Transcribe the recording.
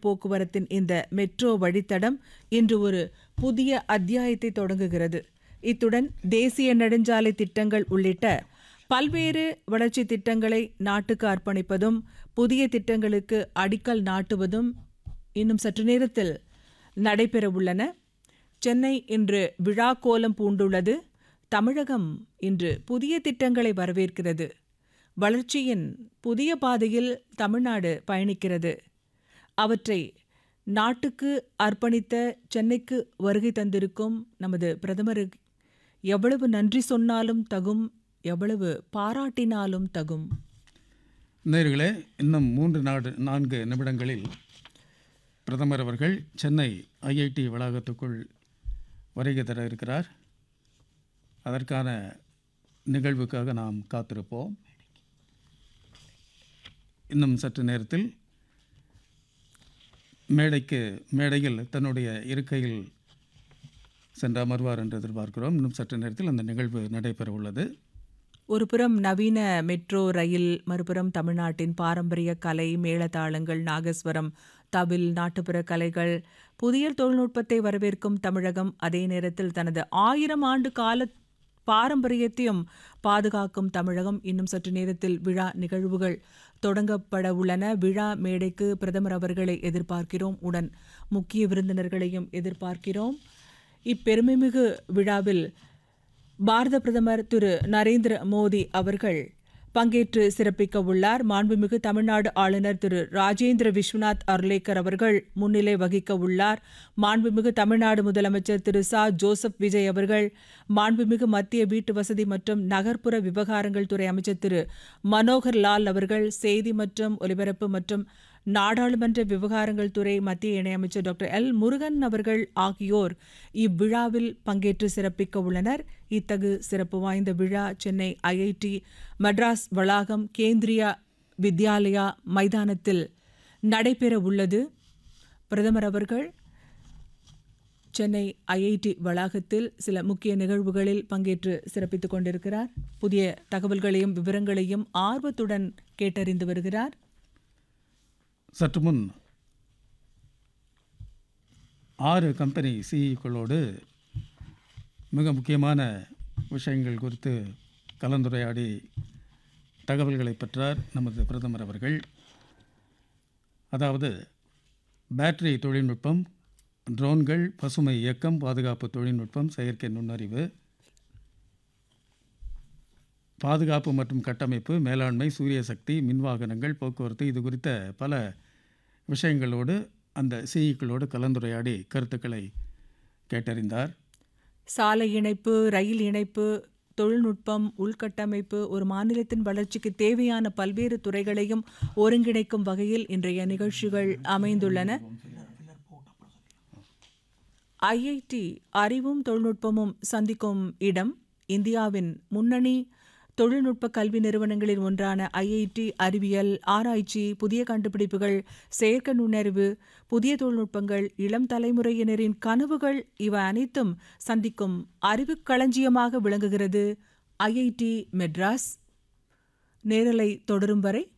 போக்குவரத்தின் இந்த மெட்ரோ வழித்தடம் இன்று ஒரு புதிய அத்தியாயத்தை தொடங்குகிறது இத்துடன் தேசிய நெடுஞ்சாலை திட்டங்கள் உள்ளிட்ட பல்வேறு வளர்ச்சி திட்டங்களை நாட்டுக்கு அர்ப்பணிப்பதும் புதிய திட்டங்களுக்கு அடிக்கல் நாட்டுவதும் இன்னும் சற்று நேரத்தில் நடைபெறவுள்ளன சென்னை இன்று விழா கோலம் பூண்டுள்ளது தமிழகம் இன்று புதிய திட்டங்களை வரவேற்கிறது வளர்ச்சியின் புதிய பாதையில் தமிழ்நாடு பயணிக்கிறது அவற்றை நாட்டுக்கு அர்ப்பணித்த சென்னைக்கு வருகை தந்திருக்கும் நமது பிரதமர் எவ்வளவு நன்றி சொன்னாலும் தகும் எவ்வளவு பாராட்டினாலும் தகும் நேயர்களே இன்னும் மூன்று நாடு நான்கு நிமிடங்களில் பிரதமர் அவர்கள் சென்னை ஐஐடி வளாகத்துக்குள் வருகை தர இருக்கிறார் அதற்கான நிகழ்வுக்காக நாம் காத்திருப்போம் இன்னும் சற்று நேரத்தில் மேடைக்கு மேடையில் தன்னுடைய இருக்கையில் சென்று அமர்வார் என்று எதிர்பார்க்கிறோம் இன்னும் சற்று நேரத்தில் அந்த நிகழ்வு நடைபெற உள்ளது ஒரு புறம் நவீன மெட்ரோ ரயில் மறுபுறம் தமிழ்நாட்டின் பாரம்பரிய கலை மேளதாளங்கள் நாகஸ்வரம் தவில் நாட்டுப்புற கலைகள் புதிய தொழில்நுட்பத்தை வரவேற்கும் தமிழகம் அதே நேரத்தில் தனது ஆயிரம் ஆண்டு கால பாரம்பரியத்தையும் பாதுகாக்கும் தமிழகம் இன்னும் சற்று நேரத்தில் விழா நிகழ்வுகள் தொடங்கப்பட உள்ளன விழா மேடைக்கு பிரதமர் அவர்களை எதிர்பார்க்கிறோம் உடன் முக்கிய விருந்தினர்களையும் எதிர்பார்க்கிறோம் இப்பெருமைமிகு விழாவில் பாரத பிரதமர் திரு நரேந்திர மோடி அவர்கள் பங்கேற்று சிறப்பிக்க உள்ளார் மாண்புமிகு தமிழ்நாடு ஆளுநர் திரு ராஜேந்திர விஸ்வநாத் அர்லேக்கர் அவர்கள் முன்னிலை வகிக்க உள்ளார் மாண்புமிகு தமிழ்நாடு முதலமைச்சர் திரு ச ஜோசப் விஜய் அவர்கள் மாண்புமிகு மத்திய வீட்டு வசதி மற்றும் நகர்ப்புற விவகாரங்கள் துறை அமைச்சர் திரு மனோகர் லால் அவர்கள் செய்தி மற்றும் ஒலிபரப்பு மற்றும் நாடாளுமன்ற விவகாரங்கள் துறை மத்திய இணையமைச்சர் டாக்டர் எல் முருகன் அவர்கள் ஆகியோர் இவ்விழாவில் பங்கேற்று சிறப்பிக்க உள்ளனர் இத்தகு சிறப்பு வாய்ந்த விழா சென்னை ஐஐடி மெட்ராஸ் வளாகம் கேந்திரியா வித்யாலயா மைதானத்தில் நடைபெற உள்ளது பிரதமர் அவர்கள் சென்னை ஐஐடி வளாகத்தில் சில முக்கிய நிகழ்வுகளில் பங்கேற்று சிறப்பித்துக் கொண்டிருக்கிறார் புதிய தகவல்களையும் விவரங்களையும் ஆர்வத்துடன் கேட்டறிந்து வருகிறார் சற்று முன் ஆறு கம்பெனி சிஇக்களோடு மிக முக்கியமான விஷயங்கள் குறித்து கலந்துரையாடி தகவல்களை பெற்றார் நமது பிரதமர் அவர்கள் அதாவது பேட்டரி தொழில்நுட்பம் ட்ரோன்கள் பசுமை இயக்கம் பாதுகாப்பு தொழில்நுட்பம் செயற்கை நுண்ணறிவு பாதுகாப்பு மற்றும் கட்டமைப்பு மேலாண்மை சூரிய சக்தி மின்வாகனங்கள் போக்குவரத்து இது குறித்த பல விஷயங்களோடு அந்த சிஇக்களோடு கலந்துரையாடி கருத்துக்களை கேட்டறிந்தார் சாலை இணைப்பு ரயில் இணைப்பு தொழில்நுட்பம் உள்கட்டமைப்பு ஒரு மாநிலத்தின் வளர்ச்சிக்கு தேவையான பல்வேறு துறைகளையும் ஒருங்கிணைக்கும் வகையில் இன்றைய நிகழ்ச்சிகள் அமைந்துள்ளன ஐஐடி அறிவும் தொழில்நுட்பமும் சந்திக்கும் இடம் இந்தியாவின் முன்னணி தொழில்நுட்ப கல்வி நிறுவனங்களில் ஒன்றான ஐஐடி அறிவியல் ஆராய்ச்சி புதிய கண்டுபிடிப்புகள் செயற்கை நுண்ணறிவு புதிய தொழில்நுட்பங்கள் இளம் தலைமுறையினரின் கனவுகள் இவை அனைத்தும் சந்திக்கும் அறிவுக் களஞ்சியமாக விளங்குகிறது ஐஐடி மெட்ராஸ் நேரலை தொடரும் வரை